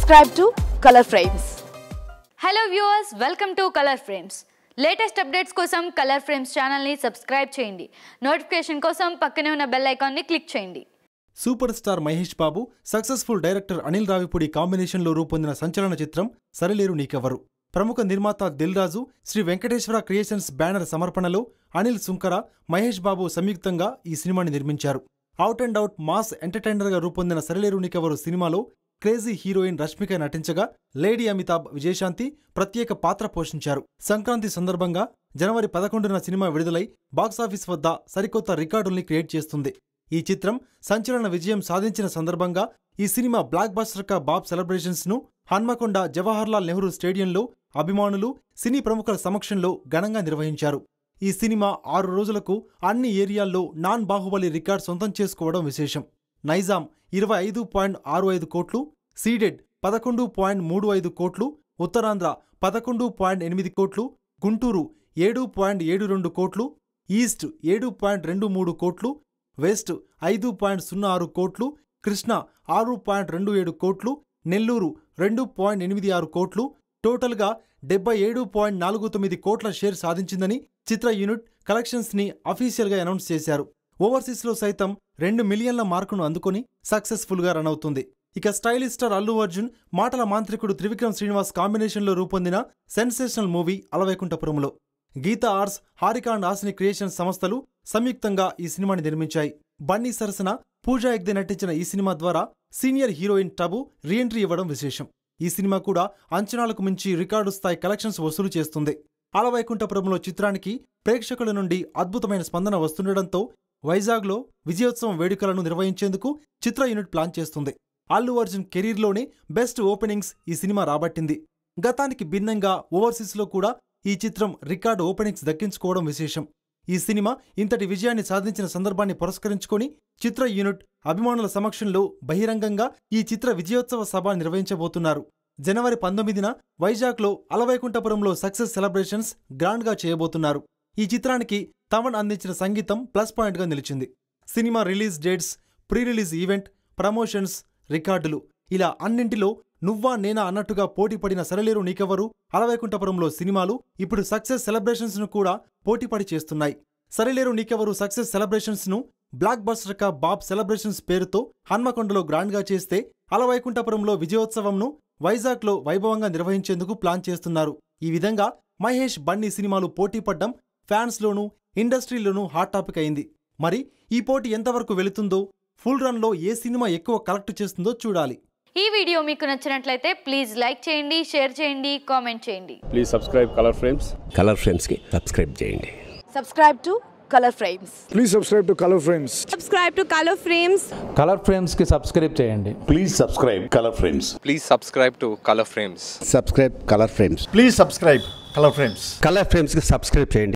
Subscribe to Color Frames. Hello viewers welcome to Color Frames latest updates కోసం Color Frames ఛానల్ని subscribe చేయండి notification కోసం పక్కనే ఉన్న బెల్ ఐకాన్ని క్లిక్ చేయండి super star Mahesh Babu successful director Anil Ravipudi కాంబినేషన్లో రూపొందిన సంచలన చిత్రం సరిలేరు నీకెవరు ప్రముఖ నిర్మాత దిల్ రాజు శ్రీ వెంకటేశ్వర క్రియేషన్స్ బ్యానర్ సమర్పణలో అనిల్ సుంకర మహేష్ బాబు సంయుక్తంగా ఈ సినిమాని నిర్మించారు అవుట్ అండ్ అవుట్ మాస్ ఎంటర్టైనర్గా రూపొందిన సరిలేరు నీకెవరు సినిమాలో క్రేజీ హీరోయిన్ రష్మిక నటించగా లేడీ అమితాబ్ విజయశాంతి ప్రత్యేక పాత్ర పోషించారు సంక్రాంతి సందర్భంగా జనవరి పదకొండున సినిమా విడుదలై బాక్సాఫీస్ వద్ద సరికొత్త రికార్డుల్ని క్రియేట్ చేస్తుంది ఈ చిత్రం సంచలన విజయం సాధించిన సందర్భంగా ఈ సినిమా బ్లాక్ బస్టర్ బాబ్ సెలబ్రేషన్స్ ను హన్మకొండ జవహర్లాల్ నెహ్రూ స్టేడియంలో అభిమానులు సినీ ప్రముఖుల సమక్షంలో ఘనంగా నిర్వహించారు ఈ సినిమా ఆరు రోజులకు అన్ని ఏరియాల్లో నాన్ బాహుబలి రికార్డ్ సొంతం చేసుకోవడం విశేషం నైజాం ఇరవై ఐదు పాయింట్ ఆరు ఐదు కోట్లు సీడెడ్ పదకొండు పాయింట్ మూడు ఐదు కోట్లు ఉత్తరాంధ్ర పదకొండు పాయింట్ ఎనిమిది కోట్లు గుంటూరు ఏడు పాయింట్ ఏడు రెండు కోట్లు ఈస్ట్ ఏడు పాయింట్ రెండు మూడు కోట్లు వెస్ట్ ఐదు పాయింట్ సున్నా ఆరు కోట్లు కృష్ణా ఆరు పాయింట్ రెండు ఏడు కోట్లు నెల్లూరు రెండు పాయింట్ ఎనిమిది ఆరు కోట్లు టోటల్గా డెబ్బై ఏడు పాయింట్ నాలుగు తొమ్మిది కోట్ల షేర్ సాధించిందని చిత్ర యూనిట్ కలెక్షన్స్ని అఫీషియల్గా అనౌన్స్ చేశారు ఓవర్సీస్లో సైతం రెండు మిలియన్ల మార్కును అందుకొని సక్సెస్ఫుల్గా రన్ అవుతుంది ఇక స్టైలిష్ స్టార్ అల్లు అర్జున్ మాటల మాంత్రికుడు త్రివిక్రమ్ శ్రీనివాస్ కాంబినేషన్లో రూపొందిన సెన్సేషనల్ మూవీ అలవైకుంఠపురంలో గీతా ఆర్ట్స్ హారికాండ్ ఆసిని క్రియేషన్ సంస్థలు సంయుక్తంగా ఈ సినిమాని నిర్మించాయి బన్నీ సరసన పూజా ఎగ్దే నటించిన ఈ సినిమా ద్వారా సీనియర్ హీరోయిన్ టబు రీఎంట్రీ ఇవ్వడం విశేషం ఈ సినిమా కూడా అంచనాలకు మించి రికార్డు స్థాయి కలెక్షన్స్ వసూలు చేస్తుంది అలవైకుంఠపురంలో చిత్రానికి ప్రేక్షకుల నుండి అద్భుతమైన స్పందన వస్తుండటంతో వైజాగ్లో విజయోత్సవం వేడుకలను నిర్వహించేందుకు చిత్ర యూనిట్ ప్లాన్ చేస్తుంది అల్లు అర్జున్ కెరీర్లోనే బెస్ట్ ఓపెనింగ్స్ ఈ సినిమా రాబట్టింది గతానికి భిన్నంగా ఓవర్సీస్లో కూడా ఈ చిత్రం రికార్డు ఓపెనింగ్స్ దక్కించుకోవడం విశేషం ఈ సినిమా ఇంతటి విజయాన్ని సాధించిన సందర్భాన్ని పురస్కరించుకొని చిత్ర యూనిట్ అభిమానుల సమక్షంలో బహిరంగంగా ఈ చిత్ర విజయోత్సవ సభ నిర్వహించబోతున్నారు జనవరి పంతొమ్మిదిన వైజాగ్లో అలవైకుంఠపురంలో సక్సెస్ సెలబ్రేషన్స్ గ్రాండ్గా చేయబోతున్నారు ఈ చిత్రానికి తమన్ అందించిన సంగీతం ప్లస్ పాయింట్గా నిలిచింది సినిమా release dates pre release event promotions రికార్డులు ఇలా అన్నింటిలో నువ్వా నేనా అన్నట్టుగా పోటీపడిన సరలేరు నీకెవరు అలవైకుంఠపురంలో సినిమాలు ఇప్పుడు సక్సెస్ సెలబ్రేషన్స్ ను కూడా పోటీపడి చేస్తున్నాయి సరిలేరు నీకెవరు సక్సెస్ సెలబ్రేషన్స్ ను బ్లాక్ బస్టర్ కా బాబ్ సెలబ్రేషన్స్ పేరుతో హన్మకొండలో గ్రాండ్గా చేస్తే అలవైకుంఠపురంలో విజయోత్సవంను వైజాగ్లో వైభవంగా నిర్వహించేందుకు ప్లాన్ చేస్తున్నారు ఈ విధంగా మహేష్ బన్నీ సినిమాలు పోటీపడ్డం ఫ్యాన్స్లోనూ ఇండస్ట్రీలోనూ హాట్ టాపిక్ అయింది మరి ఈ పోటీ ఎంతవరకు వెళుతుందో ఫుల్ రన్లో ఏ సినిమా ఎక్కువ కలెక్ట్ చేస్తుందో చూడాలి ఈ వీడియో మీకు నచ్చినట్లయితే ప్లీజ్ లైక్ చేయండి షేర్ చేయండి కామెంట్ చేయండి please subscribe Color Frames Color ఫ్రేమ్స్కి సబ్స్క్రైబ్ చేయండి Subscribe to Color Frames. Please subscribe to Color Frames. subscribe to Color Frames Color ఫ్రేమ్స్కి సబ్స్క్రైబ్ చేయండి Please subscribe Color Frames. Please subscribe to Color Frames. Subscribe Color Frames Please subscribe Color Frames. Color ఫ్రేమ్స్కి subscribe చేయండి